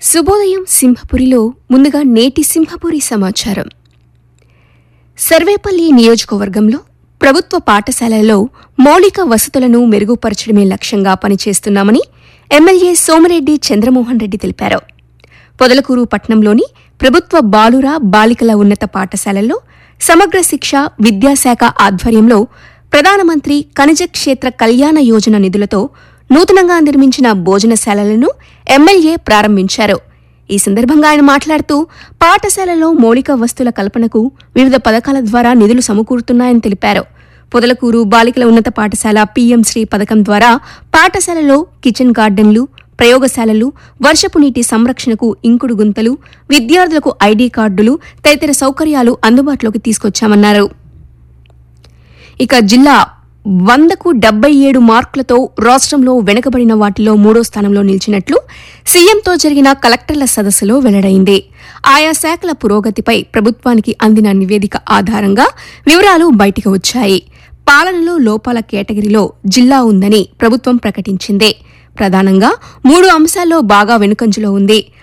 శుభోదయం సింహపురిలో ముందుగా నేటి సింహపురి సమాచారం సర్వేపల్లి నియోజకవర్గంలో ప్రభుత్వ పాఠశాలల్లో మౌలిక వసతులను మెరుగుపరచడమే లక్ష్యంగా పనిచేస్తున్నామని ఎమ్మెల్యే సోమిరెడ్డి చంద్రమోహన్ రెడ్డి తెలిపారు పొదలకూరు పట్టణంలోని ప్రభుత్వ బాలుర బాలికల ఉన్నత పాఠశాలల్లో సమగ్ర శిక్ష విద్యాశాఖ ఆధ్వర్యంలో ప్రధానమంత్రి ఖనిజ క్షేత్ర కళ్యాణ యోజన నిధులతో నూతనంగా నిర్మించిన భోజనశాలలను ఎమ్మెల్యే ప్రారంభించారు ఈ సందర్భంగా ఆయన మాట్లాడుతూ పాఠశాలలో మౌలిక వస్తువుల కల్పనకు వివిధ పథకాల ద్వారా నిధులు సమకూరుతున్నాయని తెలిపారు పొదలకూరు బాలికల ఉన్నత పాఠశాల పీఎం శ్రీ పథకం ద్వారా పాఠశాలలో కిచెన్ గార్డెన్లు ప్రయోగశాలలు వర్షపు నీటి సంరక్షణకు ఇంకుడు గుంతలు విద్యార్థులకు ఐడీ కార్డులు తదితర సౌకర్యాలు అందుబాటులోకి తీసుకొచ్చామన్నారు ఇక జిల్లా వందకు డెబ్బై ఏడు మార్కులతో రాష్ట్రంలో వెనుకబడిన వాటిలో మూడో స్థానంలో నిలిచినట్లు సీఎంతో జరిగిన కలెక్టర్ల సదస్సులో వెల్లడైంది ఆయా శాఖల పురోగతిపై ప్రభుత్వానికి అందిన నివేదిక ఆధారంగా వివరాలు బయటకు వచ్చాయి పాలనలో లోపాల కేటగిరీలో జిల్లా ఉందని ప్రభుత్వం ప్రకటించింది ప్రధానంగా మూడు అంశాల్లో బాగా వెనుకంజలో ఉంది